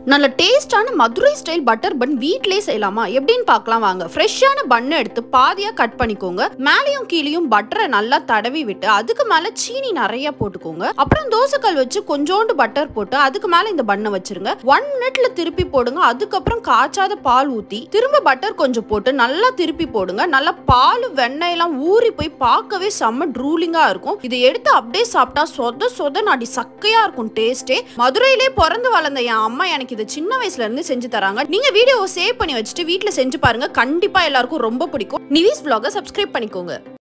நல்ல டேஸ்டான Madurai style butter bun வீட்லயே செய்யலாமா எப்படின்னு பார்க்கலாம் வாங்க ஃப்ரெஷ்ஷான பன் எடுத்து பாதியா கட் பண்ணிக்கோங்க மேலேயும் கீழேயும் பட்டரை நல்லா தடவி விட்டு அதுக்கு மேல சீனி நிறைய போட்டுக்கோங்க அப்புறம் தோசைக்கல் வச்சு கொஞ்சோண்டு பட்டர் போட்டு அதுக்கு மேல இந்த பண்ணை வச்சிருங்க ஒன் மினிட்ல திருப்பி போடுங்க அதுக்கப்புறம் காய்ச்சாத பால் ஊத்தி திரும்ப பட்டர் கொஞ்சம் போட்டு நல்லா திருப்பி போடுங்க நல்லா பால் வெண்ணெய் எல்லாம் ஊறி போய் பார்க்கவே செம்ம ட்ரூலிங்கா இருக்கும் இதை எடுத்து அப்படியே சாப்பிட்டா சொத சொத நாடி சக்கையா இருக்கும் டேஸ்டே மதுரையிலே பிறந்து வளர்ந்த என் அம்மா எனக்கு இதை சின்ன வயசுல இருந்து செஞ்சு தராங்க நீங்க வீடியோவை சேவ் பண்ணி வச்சுட்டு வீட்ல செஞ்சு பாருங்க கண்டிப்பா எல்லாருக்கும் ரொம்ப பிடிக்கும் நிவிஸ் vlog-அ சப்ஸ்கிரைப் பண்ணிக்கோங்க